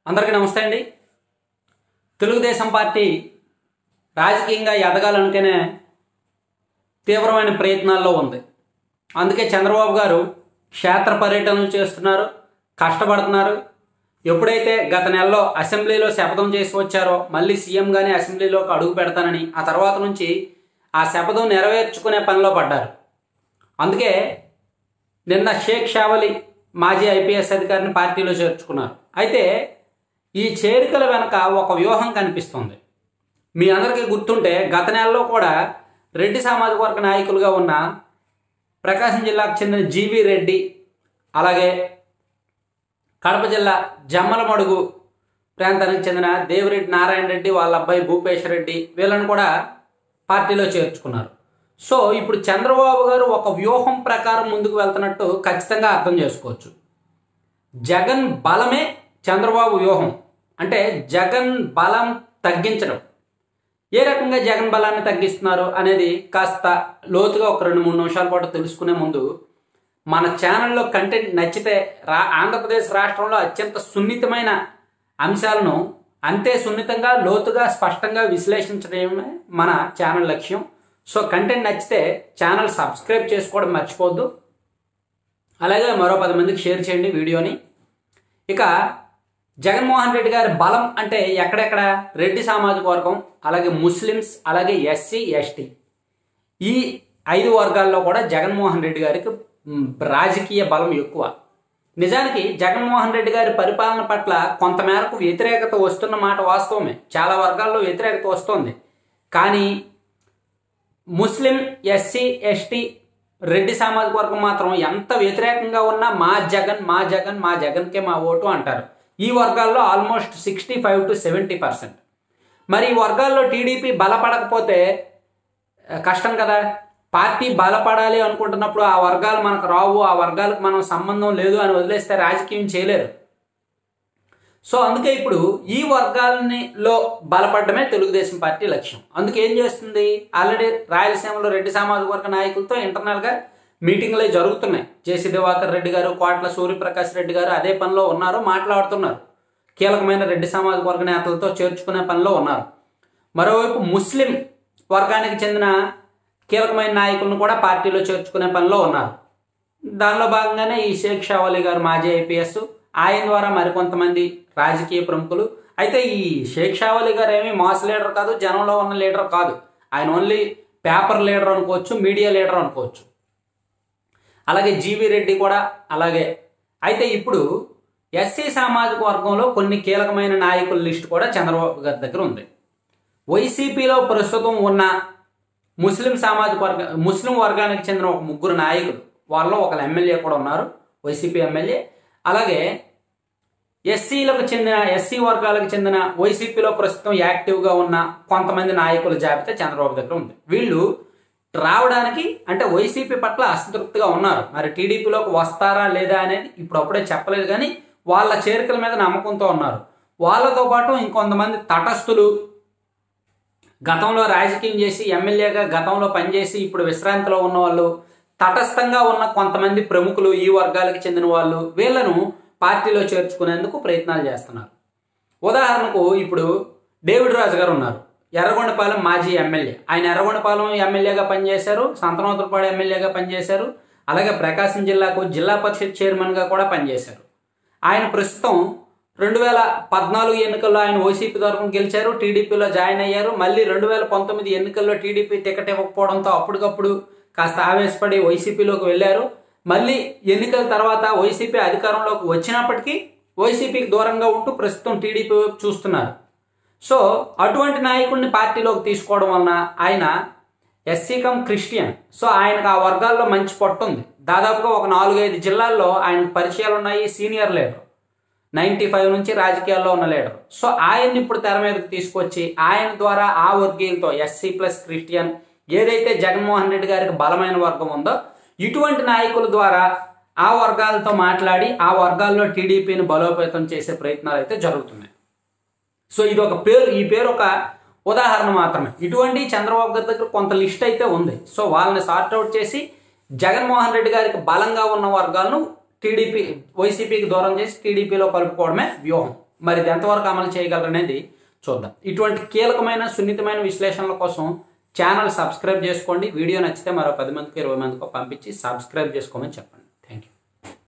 అందరికీ నమస్తే అండి తెలుగుదేశం పార్టీ రాజకీయంగా ఎదగాలనుకునే తీవ్రమైన ప్రయత్నాల్లో ఉంది అందుకే చంద్రబాబు గారు క్షేత్ర పర్యటనలు చేస్తున్నారు కష్టపడుతున్నారు ఎప్పుడైతే గత నెలలో అసెంబ్లీలో శపథం చేసి వచ్చారో మళ్ళీ సీఎంగానే అసెంబ్లీలోకి అడుగు పెడతానని ఆ తర్వాత నుంచి ఆ శపథం నెరవేర్చుకునే పనిలో పడ్డారు అందుకే నిన్న షేక్ షావలి మాజీ ఐపీఎస్ అధికారిని పార్టీలో చేర్చుకున్నారు అయితే ఈ చేరికల వెనక ఒక వ్యూహం కనిపిస్తుంది మీ అందరికీ గుర్తుంటే గత నెలలో కూడా రెడ్డి సామాజిక వర్గ నాయకులుగా ఉన్న ప్రకాశం జిల్లాకు చెందిన జీవి రెడ్డి అలాగే కడప జిల్లా జమ్మలమడుగు ప్రాంతానికి చెందిన దేవిరెడ్డి నారాయణ రెడ్డి వాళ్ళ అబ్బాయి భూపేష్ రెడ్డి వీళ్ళని కూడా పార్టీలో చేర్చుకున్నారు సో ఇప్పుడు చంద్రబాబు గారు ఒక వ్యూహం ప్రకారం ముందుకు వెళ్తున్నట్టు ఖచ్చితంగా అర్థం చేసుకోవచ్చు జగన్ బలమే చంద్రబాబు వ్యూహం అంటే జగన్ బలం తగ్గించడం ఏ రకంగా జగన్ బలాన్ని తగ్గిస్తున్నారు అనేది కాస్త లోతుగా ఒక రెండు మూడు నిమిషాల పాటు తెలుసుకునే ముందు మన ఛానల్లో కంటెంట్ నచ్చితే రా ఆంధ్రప్రదేశ్ రాష్ట్రంలో అత్యంత సున్నితమైన అంశాలను అంతే సున్నితంగా లోతుగా స్పష్టంగా విశ్లేషించడమే మన ఛానల్ లక్ష్యం సో కంటెంట్ నచ్చితే ఛానల్ సబ్స్క్రైబ్ చేసుకోవడం మర్చిపోవద్దు అలాగే మరో పది మందికి షేర్ చేయండి వీడియోని ఇక జగన్మోహన్ రెడ్డి గారి బలం అంటే ఎక్కడెక్కడ రెడ్డి సామాజిక వర్గం అలాగే ముస్లిమ్స్ అలాగే ఎస్సీ ఎస్టీ ఈ ఐదు వర్గాల్లో కూడా జగన్మోహన్ రెడ్డి గారికి మ్, రాజకీయ బలం ఎక్కువ నిజానికి జగన్మోహన్ రెడ్డి గారి పరిపాలన పట్ల కొంతమేరకు వ్యతిరేకత వస్తున్న మాట వాస్తవమే చాలా వర్గాల్లో వ్యతిరేకత వస్తుంది కానీ ముస్లిం ఎస్సీ ఎస్టీ రెడ్డి సామాజిక వర్గం మాత్రం ఎంత వ్యతిరేకంగా ఉన్నా మా జగన్ మా జగన్ మా జగన్కే మా ఓటు అంటారు ఈ వర్గాల్లో almost sixty five to seventy percent మరి ఈ వర్గాల్లో టీడీపీ బలపడకపోతే ఆ, కష్టం కదా పార్టీ బలపడాలి అనుకుంటున్నప్పుడు ఆ వర్గాలు మనకు రావు ఆ వర్గాలకు మనం సంబంధం లేదు అని వదిలేస్తే రాజకీయం చేయలేరు సో అందుకే ఇప్పుడు ఈ వర్గాలని లో బలపడమే తెలుగుదేశం పార్టీ లక్ష్యం అందుకే ఏం చేస్తుంది ఆల్రెడీ రాయలసీమలో రెడ్డి సామాజిక వర్గ నాయకులతో ఇంటర్నల్గా మీటింగ్లే జరుగుతున్నాయి జేసీ దివాకర్ రెడ్డి గారు కోట్ల సూర్యప్రకాష్ రెడ్డి గారు అదే పనిలో ఉన్నారు మాట్లాడుతున్నారు కీలకమైన రెడ్డి సామాజిక వర్గ నేతలతో చేర్చుకునే పనిలో ఉన్నారు మరోవైపు ముస్లిం వర్గానికి చెందిన కీలకమైన నాయకులను కూడా పార్టీలో చేర్చుకునే పనిలో ఉన్నారు దానిలో భాగంగానే ఈ షేక్ షావలి గారు మాజీ ఐపీఎస్ ఆయన ద్వారా మరికొంతమంది రాజకీయ ప్రముఖులు అయితే ఈ షేక్ షావలి గారు ఏమీ మాస్ లీడర్ కాదు జనంలో ఉన్న లీడర్ కాదు ఆయన ఓన్లీ పేపర్ లీడర్ అనుకోవచ్చు మీడియా లీడర్ అనుకోవచ్చు అలాగే జీవి రెడ్డి కూడా అలాగే అయితే ఇప్పుడు ఎస్సీ సామాజిక వర్గంలో కొన్ని కీలకమైన నాయకుల లిస్ట్ కూడా చంద్రబాబు గారి దగ్గర ఉంది వైసీపీలో ప్రస్తుతం ఉన్న ముస్లిం సామాజిక వర్గ ముస్లిం వర్గానికి చెందిన ఒక ముగ్గురు నాయకులు వాళ్ళలో ఒక ఎమ్మెల్యే కూడా ఉన్నారు వైసీపీ ఎమ్మెల్యే అలాగే ఎస్సీలకు చెందిన ఎస్సీ వర్గాలకు చెందిన వైసీపీలో ప్రస్తుతం యాక్టివ్గా ఉన్న కొంతమంది నాయకుల జాబితా చంద్రబాబు దగ్గర ఉంది వీళ్ళు రావడానికి అంటే వైసీపీ పట్ల అసంతృప్తిగా ఉన్నారు మరి టీడీపీలోకి వస్తారా లేదా అనేది ఇప్పుడు అప్పుడే చెప్పలేదు కానీ వాళ్ళ చేరికల మీద నమ్మకంతో ఉన్నారు వాళ్ళతో పాటు ఇంకొంతమంది తటస్థులు గతంలో రాజకీయం చేసి ఎమ్మెల్యేగా గతంలో పనిచేసి ఇప్పుడు విశ్రాంతిలో ఉన్న వాళ్ళు తటస్థంగా ఉన్న కొంతమంది ప్రముఖులు ఈ వర్గాలకు చెందిన వాళ్ళు వీళ్ళను పార్టీలో చేర్చుకునేందుకు ప్రయత్నాలు చేస్తున్నారు ఉదాహరణకు ఇప్పుడు డేవిడ్ రాజు గారు ఉన్నారు ఎర్రగొండపాలెం మాజీ ఎమ్మెల్యే ఆయన ఎర్రగొండపాలెం ఎమ్మెల్యేగా పనిచేశారు సంతనోతులపాడు ఎమ్మెల్యేగా పనిచేశారు అలాగే ప్రకాశం జిల్లాకు జిల్లా పరిషత్ చైర్మన్గా కూడా పనిచేశారు ఆయన ప్రస్తుతం రెండు వేల పద్నాలుగు ఎన్నికల్లో ఆయన ఓసీపీ తరఫున గెలిచారు టీడీపీలో జాయిన్ అయ్యారు మళ్ళీ రెండు వేల పంతొమ్మిది ఎన్నికల్లో టీడీపీ టికెట్ ఇవ్వకపోవడంతో అప్పటికప్పుడు కాస్త ఆవేశపడి వైసీపీలోకి వెళ్ళారు మళ్ళీ ఎన్నికల తర్వాత వైసీపీ అధికారంలోకి వచ్చినప్పటికీ వైసీపీకి దూరంగా ఉంటూ ప్రస్తుతం టీడీపీ వైపు చూస్తున్నారు సో అటువంటి నాయకుడిని పార్టీలోకి తీసుకోవడం వలన ఆయన ఎస్సీ కమ్ క్రిస్టియన్ సో ఆయనకు ఆ వర్గాల్లో మంచి పట్టు ఉంది దాదాపుగా ఒక నాలుగైదు జిల్లాల్లో ఆయనకు పరిచయాలు ఉన్నాయి సీనియర్ లీడర్ నైంటీ ఫైవ్ నుంచి రాజకీయాల్లో ఉన్న లీడర్ సో ఆయన్ని ఇప్పుడు తెర మీదకి తీసుకొచ్చి ఆయన ద్వారా ఆ వర్గీయులతో ఎస్సీ ప్లస్ క్రిస్టియన్ ఏదైతే జగన్మోహన్ రెడ్డి గారికి బలమైన వర్గం ఉందో ఇటువంటి నాయకుల ద్వారా ఆ వర్గాలతో మాట్లాడి ఆ వర్గాల్లో టీడీపీని బలోపేతం చేసే ప్రయత్నాలు అయితే జరుగుతున్నాయి సో ఇది ఒక పేరు ఈ పేరు ఒక ఉదాహరణ మాత్రమే ఇటువంటి చంద్రబాబు గారి దగ్గర కొంత లిస్ట్ అయితే ఉంది సో వాళ్ళని సార్ట్అవుట్ చేసి జగన్మోహన్ రెడ్డి గారికి బలంగా ఉన్న వర్గాలను టీడీపీ వైసీపీకి దూరం చేసి టీడీపీలో కలుపుకోవడమే వ్యూహం మరి ఇది ఎంతవరకు అమలు చేయగలరు అనేది చూద్దాం ఇటువంటి కీలకమైన సున్నితమైన విశ్లేషణల కోసం ఛానల్ సబ్స్క్రైబ్ చేసుకోండి వీడియో నచ్చితే మరో పది మందికి ఇరవై మందికి పంపించి సబ్స్క్రైబ్ చేసుకోమని చెప్పండి థ్యాంక్ యూ